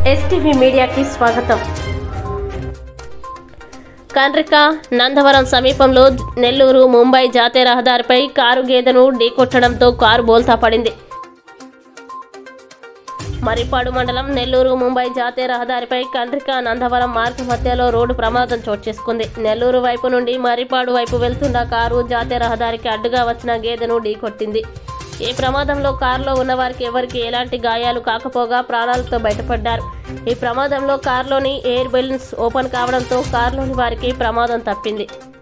STV మీడియాకి స్వాగతం కండ్రిక నందవరం సమీపంలో నెల్లూరు ముంబై జాతీయ రహదారిపై కారు గేదెను ఢీకొట్టడంతో కారు బోల్తా పడింది మరిపాడు మండలం నెల్లూరు ముంబై జాతీయ రహదారిపై కండ్రిక నందవరం మార్గ మధ్యలో రోడ్డు ప్రమాదం చోటు చేసుకుంది నెల్లూరు వైపు నుండి మరిపాడు వైపు వెళ్తున్న కారు జాతీయ రహదారికి అడ్డుగా వచ్చిన గేదెను ఢీకొట్టింది ఈ ప్రమాదంలో కారులో ఉన్న వారికి ఎవరికి ఎలాంటి గాయాలు కాకపోగా ప్రాణాలతో బయటపడ్డారు ఈ ప్రమాదంలో కారులోని ఎయిర్ బెలూన్స్ ఓపెన్ కావడంతో కారులోని వారికి ప్రమాదం తప్పింది